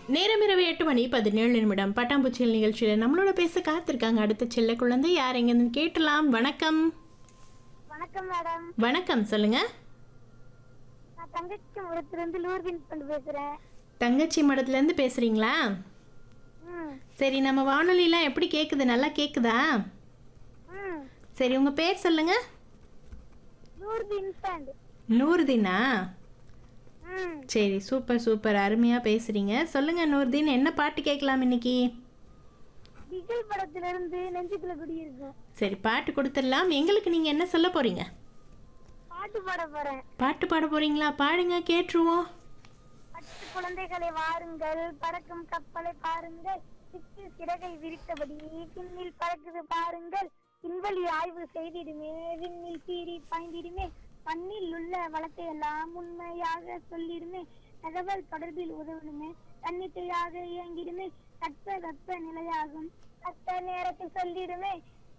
நேரம் இரவு எட்டு மணி பதினேழு நிமிடம் பட்டாம்பூச்சிகள் நிகழ்ச்சியில் நம்மளோட பேச காத்திருக்காங்க அடுத்த செல்ல குழந்தை யார் எங்கன்னு கேட்டலாம் வணக்கம் வணக்கம் மேடம் வணக்கம் சொல்லுங்க நான் தங்கச்சி முகத்திலிருந்து லூர்வின் பண்ணி பேசுறேன் தங்கச்சி மடத்துலேருந்து பேசுறீங்களா ம் சரி நம்ம வானொலிலாம் எப்படி கேட்குது நல்லா கேட்குதா ம் சரி உங்கள் பேர் சொல்லுங்க லூர்வின் பண்ட் நூறுதீனா ம் சரி சூப்பர் சூப்பர் அருமையாக பேசுகிறீங்க சொல்லுங்க நூறுதீன் என்ன பாட்டு கேட்கலாம் இன்னைக்கு விஜய் படத்திலிருந்து நெஞ்சுக்குள்ள குடியிருக்கும் சரி பாட்டு கொடுத்துடலாம் எங்களுக்கு நீங்கள் என்ன சொல்ல போகிறீங்க பாட்டு பாட போறேன் பாட்டு பாட போகிறீங்களா பாடுங்க கேட்டுருவோம் பத்து குழந்தைகளை வாருங்கள் பறக்கும் கப்பலை பாருங்கள் சிக்கு சிறகை விரித்தபடி பின்னில் பறக்குது பாருங்கள் விண்வெளி ஆய்வு செய்திடுமே விண்ணில் சீறி பாய்ந்திடுமே மண்ணில் உள்ள வளத்தை எல்லாம் உண்மையாக சொல்லிடுமே தகவல் தொடர்பில் உதவணுமே தன்னிச்சையாக இயங்கிடுமே தட்ப வெப்ப நிலையாகும் தக்க நேரத்தில் சொல்லிடுமே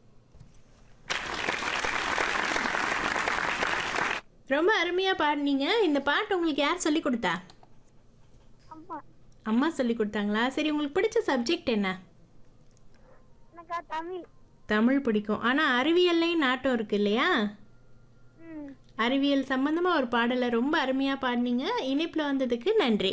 ரொம்ப அருமையாக பாடினீங்க இந்த பாட்டு உங்களுக்கு யார் சொல்லி கொடுத்தா அம்மா அம்மா சொல்லி கொடுத்தாங்களா சரி உங்களுக்கு பிடிச்ச சப்ஜெக்ட் என்ன எனக்கா தமிழ் தமிழ் பிடிக்கும் ஆனால் அறிவியல்லையும் நாட்டம் இருக்கு இல்லையா ம் அறிவியல் சம்பந்தமாக ஒரு பாடலை ரொம்ப அருமையாக பாடினீங்க இணைப்பில் வந்ததுக்கு நன்றி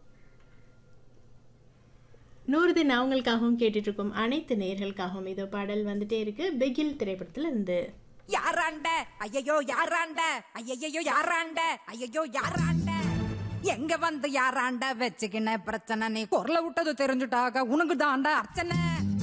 நூறுதின் அவங்களுக்காகவும் கேட்டுட்ருக்கும் அனைத்து நேர்களுக்காகவும் இதோ பாடல் வந்துட்டே இருக்கு பிகில் திரைப்படத்தில் இருந்து யாராண்ட ஐயையோ யாராண்ட ஐயையோ யாராண்ட ஐயையோ யாராண்ட எங்க வந்து யாராண்ட வச்சுக்கின பிரச்சனை நீ குரல விட்டது தெரிஞ்சுட்டாக உனக்கு தாண்டா அர்ச்சனை